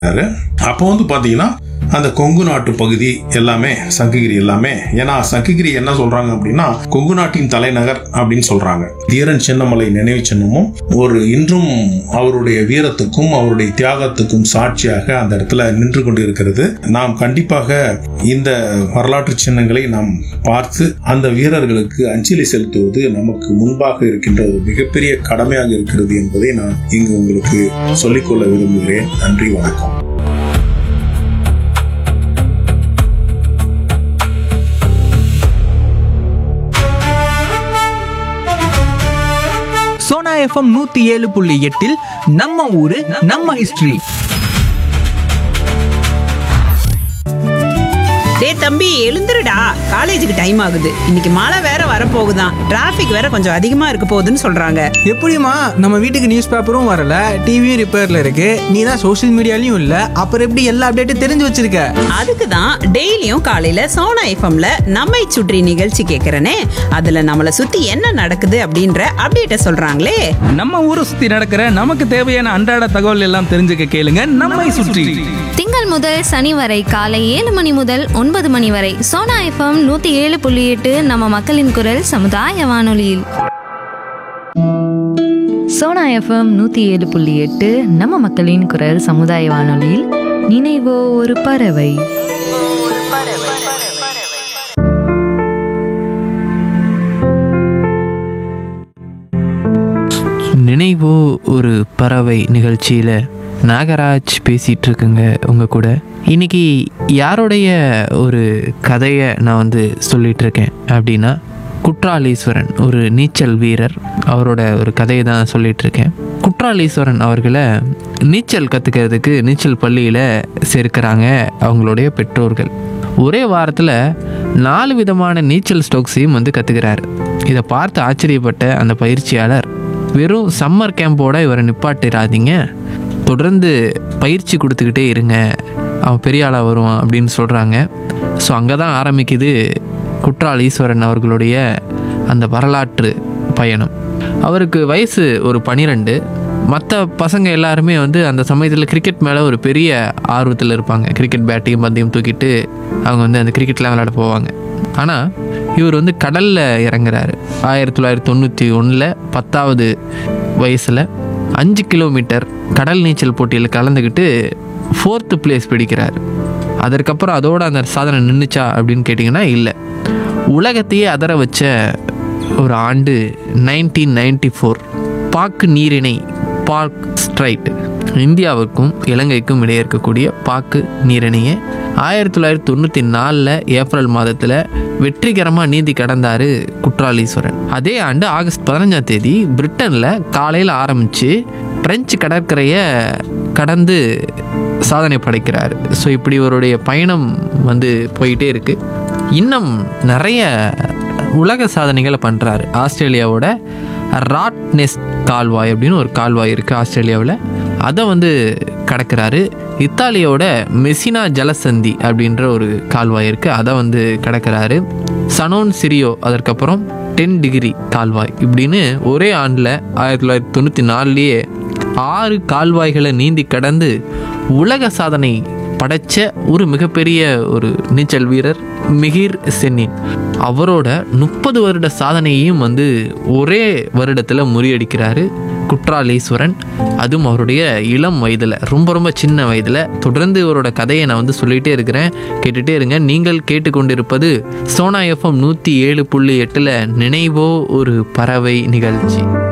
இருக்காரு அப்போ வந்து பாத்தீங்கன்னா அந்த கொங்கு நாட்டு பகுதி எல்லாமே சங்ககிரி எல்லாமே ஏன்னா சங்ககிரி என்ன சொல்றாங்க அப்படின்னா கொங்கு நாட்டின் தலைநகர் அப்படின்னு சொல்றாங்க தீரன் சின்னமலை நினைவு சின்னமும் ஒரு இன்றும் அவருடைய வீரத்துக்கும் அவருடைய தியாகத்துக்கும் சாட்சியாக அந்த இடத்துல நின்று கொண்டிருக்கிறது நாம் கண்டிப்பாக இந்த வரலாற்று சின்னங்களை நாம் பார்த்து அந்த வீரர்களுக்கு அஞ்சலி செலுத்துவது நமக்கு முன்பாக இருக்கின்ற ஒரு மிகப்பெரிய கடமையாக இருக்கிறது என்பதை நான் இங்கு உங்களுக்கு சொல்லிக்கொள்ள விரும்புகிறேன் நன்றி வணக்கம் சோனா எஃப்எம் நூத்தி ஏழு புள்ளி எட்டில் நம்ம ஊரு நம்ம ஹிஸ்டரி டேய் தம்பி எழுந்துருடா காலேஜுக்கு டைம் ஆகுது இன்னைக்கு மழை வேற வரப்போகுதாம் டிராஃபிக் வேற கொஞ்சம் அதிகமா இருக்க போகுதுன்னு சொல்றாங்க எப்படிம்மா நம்ம வீட்டுக்கு நியூஸ் பேப்பரும் வரல டிவியும் ரிப்பேர்ல இருக்கு நீ தான் சோஷியல் மீடியாலையும் இல்ல அப்புறம் எப்படி எல்லா அப்டேட்டும் தெரிஞ்சு வச்சிருக்க அதுக்கு தான் டெய்லியும் காலையில சோனா எஃப்எம்ல நம்மை சுற்றி நிகழ்ச்சி கேட்கறனே அதுல நம்மளை சுத்தி என்ன நடக்குது அப்படின்ற அப்டேட்ட சொல்றாங்களே நம்ம ஊரை சுத்தி நடக்கிற நமக்கு தேவையான அன்றாட தகவல் எல்லாம் தெரிஞ்சுக்க கேளுங்க நம்மை சுற்றி திங்கள் முதல் சனி வரை காலை ஏழு மணி முதல் ஒன்பது மணி வரை சோனா எஃப்எம் நூத்தி ஏழு புள்ளி எட்டு நம்ம மக்களின் குரல் சமுதாய வானொலியில் சோனா எஃப்எம் நூற்றி ஏழு புள்ளி எட்டு நம்ம மக்களின் குரல் சமுதாய வானொலியில் நினைவோ ஒரு பறவை நினைவோ ஒரு பறவை நிகழ்ச்சியில் நாகராஜ் பேசிகிட்டு இருக்குங்க உங்கள் கூட இன்னைக்கு யாருடைய ஒரு கதையை நான் வந்து சொல்லிட்டு இருக்கேன் அப்படின்னா குற்றாலீஸ்வரன் ஒரு நீச்சல் வீரர் அவரோட ஒரு கதையை தான் சொல்லிட்டு இருக்கேன் குற்றாலீஸ்வரன் அவர்களை நீச்சல் கற்றுக்கிறதுக்கு நீச்சல் பள்ளியில் சேர்க்கிறாங்க அவங்களுடைய பெற்றோர்கள் ஒரே வாரத்தில் நாலு விதமான நீச்சல் ஸ்ட்ரோக்ஸையும் வந்து கற்றுக்கிறாரு இதை பார்த்து ஆச்சரியப்பட்ட அந்த பயிற்சியாளர் வெறும் சம்மர் கேம்போட இவரை நிப்பாட்டிடாதீங்க தொடர்ந்து பயிற்சி கொடுத்துக்கிட்டே இருங்க அவன் பெரிய ஆளாக வருவான் அப்படின்னு சொல்கிறாங்க ஸோ அங்கே தான் ஆரம்பிக்குது குற்றால ஈஸ்வரன் அவர்களுடைய அந்த வரலாற்று பயணம் அவருக்கு வயசு ஒரு பனிரெண்டு மற்ற பசங்க எல்லாருமே வந்து அந்த சமயத்தில் கிரிக்கெட் மேலே ஒரு பெரிய ஆர்வத்தில் இருப்பாங்க கிரிக்கெட் பேட்டையும் பந்தையும் தூக்கிட்டு அவங்க வந்து அந்த கிரிக்கெட்லாம் விளையாட போவாங்க ஆனால் இவர் வந்து கடலில் இறங்குறாரு ஆயிரத்தி தொள்ளாயிரத்தி தொண்ணூற்றி ஒன்றில் பத்தாவது வயசில் அஞ்சு கிலோமீட்டர் கடல் நீச்சல் போட்டியில் கலந்துக்கிட்டு ஃபோர்த்து பிளேஸ் பிடிக்கிறார் அதற்கப்புறம் அதோட அந்த சாதனை நின்றுச்சா அப்படின்னு கேட்டிங்கன்னா இல்லை உலகத்தையே அதர வச்ச ஒரு ஆண்டு நைன்டீன் நைன்டி ஃபோர் பாக்கு நீரிணை பார்க் ஸ்ட்ரைட் இந்தியாவுக்கும் இலங்கைக்கும் இடையே இருக்கக்கூடிய பாக்கு நீரிணையை ஆயிரத்தி தொள்ளாயிரத்தி தொண்ணூற்றி நாலில் ஏப்ரல் மாதத்தில் வெற்றிகரமாக நீந்தி கடந்தார் குற்றாலீஸ்வரன் அதே ஆண்டு ஆகஸ்ட் பதினஞ்சாம் தேதி பிரிட்டனில் காலையில் ஆரம்பித்து பிரெஞ்சு கடற்கரையை கடந்து சாதனை படைக்கிறார் ஸோ இப்படி இவருடைய பயணம் வந்து போயிட்டே இருக்குது இன்னும் நிறைய உலக சாதனைகளை பண்ணுறாரு ஆஸ்திரேலியாவோட ராட்னெஸ் கால்வாய் அப்படின்னு ஒரு கால்வாய் இருக்குது ஆஸ்திரேலியாவில் அதை வந்து கடக்கிறாரு இத்தாலியோட மெசினா ஜலசந்தி அப்படின்ற ஒரு கால்வாய் இருக்குது அதை வந்து கடக்கிறாரு சனோன் சிரியோ அதற்கப்புறம் டென் டிகிரி கால்வாய் இப்படின்னு ஒரே ஆண்டில் ஆயிரத்தி தொள்ளாயிரத்தி தொண்ணூற்றி நாலுலேயே ஆறு கால்வாய்களை நீந்தி கடந்து உலக சாதனை படைச்ச ஒரு மிகப்பெரிய ஒரு நீச்சல் வீரர் மிகிர் சென்னின் அவரோட முப்பது வருட சாதனையையும் வந்து ஒரே வருடத்தில் முறியடிக்கிறாரு குற்றாலீஸ்வரன் அதுவும் அவருடைய இளம் வயதில் ரொம்ப ரொம்ப சின்ன வயதில் தொடர்ந்து இவரோட கதையை நான் வந்து சொல்லிகிட்டே இருக்கிறேன் கேட்டுகிட்டே இருங்க நீங்கள் கேட்டுக்கொண்டிருப்பது சோனா எஃப்எம் நூற்றி ஏழு புள்ளி எட்டில் நினைவோ ஒரு பறவை நிகழ்ச்சி